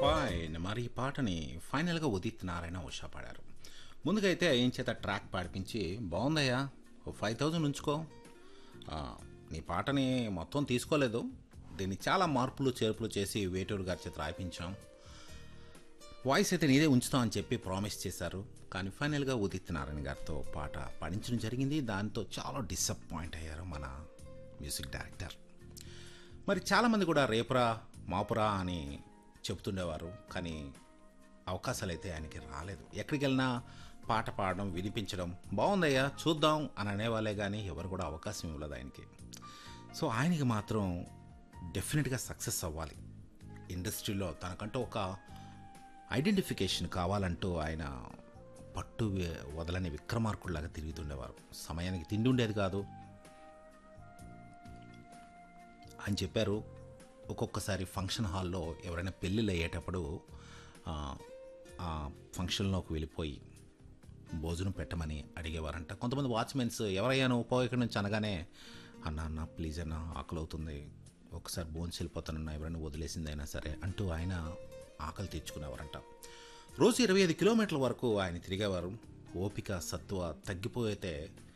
fine మరి ఈ పాటని ఫైనల్గా ఉదిత్ నారాయణ ఉషా పాడారు ముందుగా అయితే ఏం చేత ట్రాక్ పాడిపించి బాగుందయ్యా ఓ ఫైవ్ థౌజండ్ ఉంచుకో ఆ, నీ పాటని మొత్తం తీసుకోలేదు దీన్ని చాలా మార్పులు చేర్పులు చేసి వేటూరు గారి చేత రాయించాం వాయిస్ అయితే నీదే ఉంచుతాం అని చెప్పి ప్రామిస్ చేశారు కానీ ఫైనల్గా ఉదిత్ నారాయణ గారితో పాట పాడించడం జరిగింది దాంతో చాలా డిసప్పాయింట్ అయ్యారు మన మ్యూజిక్ డైరెక్టర్ మరి చాలామంది కూడా రేపురా మాపురా అని చెప్తుండేవారు కానీ అవకాశాలు అయితే ఆయనకి రాలేదు ఎక్కడికి వెళ్ళినా పాట పాడడం వినిపించడం బాగుందయ్యా చూద్దాం అని అనేవాళ్ళే కానీ ఎవరు కూడా అవకాశం ఇవ్వలేదు ఆయనకి సో ఆయనకి మాత్రం డెఫినెట్గా సక్సెస్ అవ్వాలి ఇండస్ట్రీలో తనకంటూ ఒక ఐడెంటిఫికేషన్ కావాలంటూ ఆయన పట్టు వే- వదలని విక్రమార్కుడిలాగా తిరుగుతుండేవారు సమయానికి తిండి ఉండేది కాదు అని చెప్పారు ఒక్కొక్కసారి ఫంక్షన్ హాల్లో ఎవరైనా పెళ్ళిళ్ళు అయ్యేటప్పుడు ఆ, ఆ ఫంక్షన్లోకి వెళ్ళిపోయి భోజనం పెట్టమని అడిగేవారంట కొంతమంది వాచ్మెన్స్ ఎవరయ్యా నువ్వు పో ఇక్కడి నుంచి అనగానే అన్న అన్న ప్లీజ్ అన్న ఆకలి అవుతుంది ఒకసారి భోజనం వెళ్ళిపోతానన్న ఎవరైనా వదిలేసిందైనా సరే అంటూ ఆయన ఆకలి తెచ్చుకునేవారంట రోజు ఇరవై ఐదు కిలోమీటర్ల వరకు ఆయన తిరిగేవారు ఓపిక సత్వ తగ్గిపోతే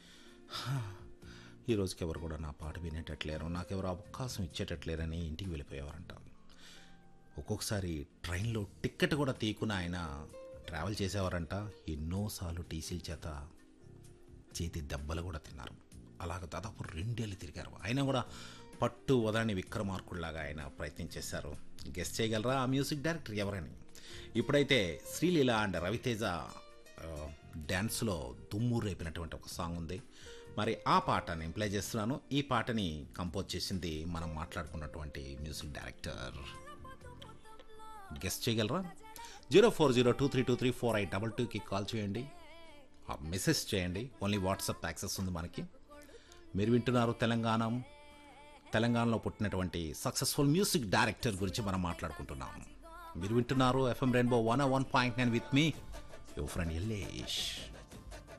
ఈ రోజుకి ఎవరు కూడా నా పాట వినేటట్లేరు నాకెవరు అవకాశం ఇచ్చేటట్లేరని ఇంటికి వెళ్ళిపోయేవారంట ఒక్కొక్కసారి ట్రైన్లో టిక్కెట్ కూడా తీయకుండా ఆయన ట్రావెల్ చేసేవారంట ఎన్నోసార్లు టీసీల చేత చేతి దెబ్బలు కూడా తిన్నారు అలాగ దాదాపు రెండేళ్ళు తిరిగారు అయినా కూడా పట్టు వదని విక్రమార్కుల్లాగా ఆయన ప్రయత్నం చేశారు గెస్ట్ చేయగలరా ఆ మ్యూజిక్ డైరెక్టర్ ఎవరని ఇప్పుడైతే శ్రీలీల అండ్ రవితేజ ఆ, డ్యాన్స్లో దుమ్ము రేపినటువంటి ఒక సాంగ్ ఉంది మరి ఆ పాట నేను ప్లే చేస్తున్నాను ఈ పాటని కంపోజ్ చేసింది మనం మాట్లాడుకున్నటువంటి మ్యూజిక్ డైరెక్టర్ గెస్ట్ చేయగలరా zero four zero two three two three four eight double టూకి కాల్ చేయండి ఆ మెసేజ్ చేయండి ఓన్లీ వాట్సాప్ యాక్సెస్ ఉంది మనకి మీరు వింటున్నారు తెలంగాణ తెలంగాణలో పుట్టినటువంటి సక్సెస్ఫుల్ మ్యూజిక్ డైరెక్టర్ గురించి మనం మాట్లాడుకుంటున్నాం మీరు వింటున్నారు FM rainbow one one point nine with me your friend Yellesh